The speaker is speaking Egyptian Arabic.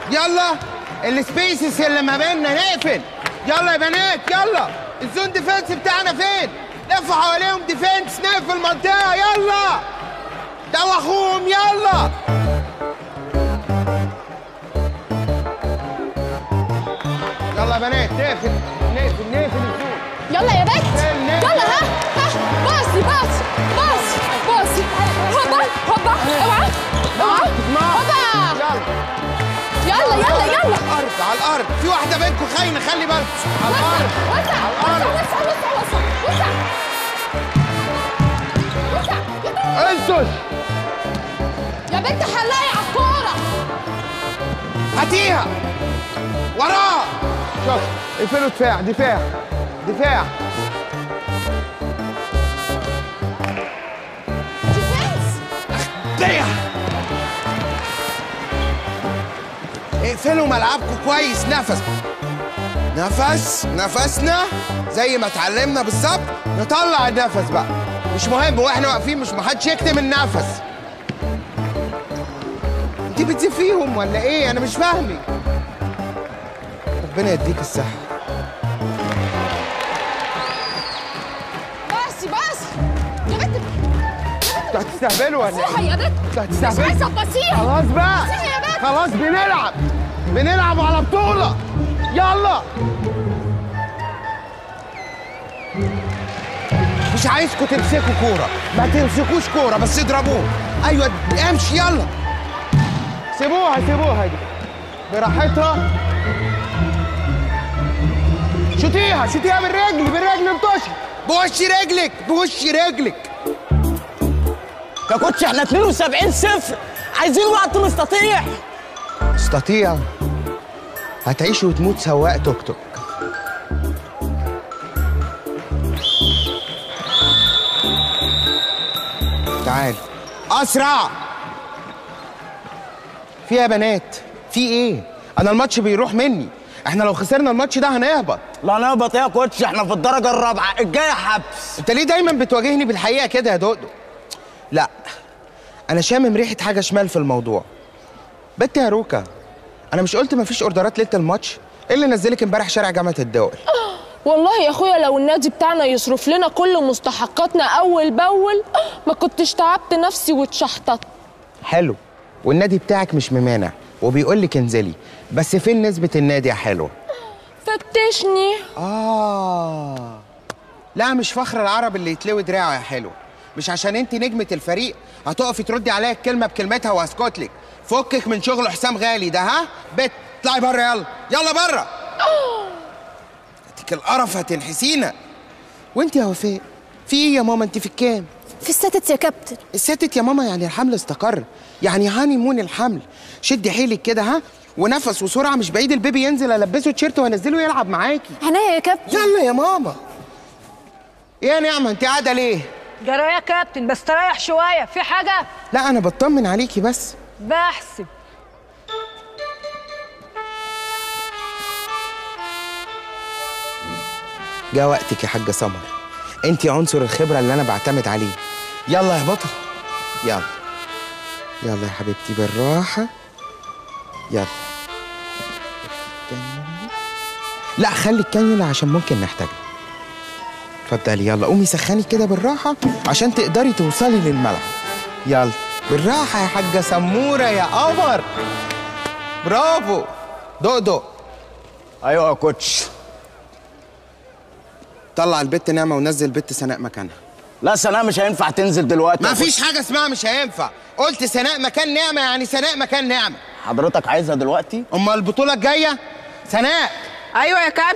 يلا السبيسز اللي ما بيننا نقفل يلا يا بنات يلا الزون ديفense بتاعنا فين لفوا حواليهم ديفنس نقفل المنطقه يلا دوخوهم يلا يلا يا بنات نقفل نقفل نقفل الزون يلا يا بنت يلا ها ها باصي باصي باصي باصي هوبا هوبا اوعى اوعى هوبا يلا يلا يلا يلا الارض على الارض في واحده منكم خاينه خلي بالك على الارض وسع على وسع الارض وسع وسع وسع وسع وسع انسش يا بنت حلاقي على الكوره هاتيها وراها شوف اقفلوا دفاع دفاع دفاع ديفنس ديع اقفلوا ملعبكم كويس نفس نفس نفسنا زي ما اتعلمنا بالظبط نطلع النفس بقى مش مهم واحنا واقفين مش محدش يكتم النفس انت بتزفيهم ولا ايه انا مش فاهمك ربنا يديك الصحه باصي باصي يا بنت انتوا هتستهبلوا ولا صحي ايه يا بنت انتوا مش هتستهبلوا عايزه تبصيها خلاص بقى بصي يا بنت. خلاص بنلعب بنلعب على بطولة يلا مش عايزكم تمسكوا كورة ما تمسكوش كورة بس اضربوه ايوه امشي يلا سيبوها سيبوها دي براحتها شوتيها شوتيها بالرجل بالرجل انتشر بوش رجلك بوش رجلك يا كوتش احنا 72 صفر عايزين وقت نستطيع استطيع هتعيش وتموت سواق توك توك تعال اسرع في إيه يا بنات في ايه انا الماتش بيروح مني احنا لو خسرنا الماتش ده هنهبط لا نهبط يا كوتش احنا في الدرجه الرابعه الجايه حبس انت ليه دايما بتواجهني بالحقيقه كده يا دودو لا انا شامم ريحه حاجه شمال في الموضوع بنت يا روكا انا مش قلت مفيش اوردرات ليله الماتش ايه اللي نزلك امبارح شارع جامعه الدول والله يا اخويا لو النادي بتاعنا يصرف لنا كل مستحقاتنا اول باول ما كنتش تعبت نفسي واتشحطت حلو والنادي بتاعك مش ممانع وبيقول لك انزلي بس فين نسبه النادي يا حلوه فتشني آه لا مش فخر العرب اللي يتلوي دراعه يا حلو مش عشان انت نجمة الفريق هتقفي تردي عليا الكلمة بكلمتها واسكت لك فكك من شغل حسام غالي ده ها بت اطلعي بره يلا يلا بره اديك القرف هتنحسينا وانت يا وفاء في ايه يا ماما انت في الكام في الستت يا كابتن الستت يا ماما يعني الحمل استقر يعني هاني مون الحمل شدي حيلك كده ها ونفس وسرعه مش بعيد البيبي ينزل البسه تيشيرت وانزله يلعب معاكي عناية يا كابتن يلا يا ماما ايه يا نعمه انت قاعده ليه جرى يا كابتن بس تريح شويه في حاجه لا انا بطمن عليكي بس بحسب جاء وقتك يا حاجه سمر انت عنصر الخبره اللي انا بعتمد عليه يلا يا بطل يلا يلا يا حبيبتي بالراحه يلا لا خلي الكانيولا عشان ممكن نحتاجها اتفضلي يلا قومي سخني كده بالراحه عشان تقدري توصلي للملعب يلا بالراحه يا حاجه سموره يا قمر برافو دق دق ايوه يا كوتش طلع البت نعمه ونزل البت سناء مكانها لا سناء مش هينفع تنزل دلوقتي يا ما كوتش. فيش حاجه اسمها مش هينفع قلت سناء مكان نعمه يعني سناء مكان نعمه حضرتك عايزها دلوقتي امال البطوله الجايه سناء ايوه يا كابتن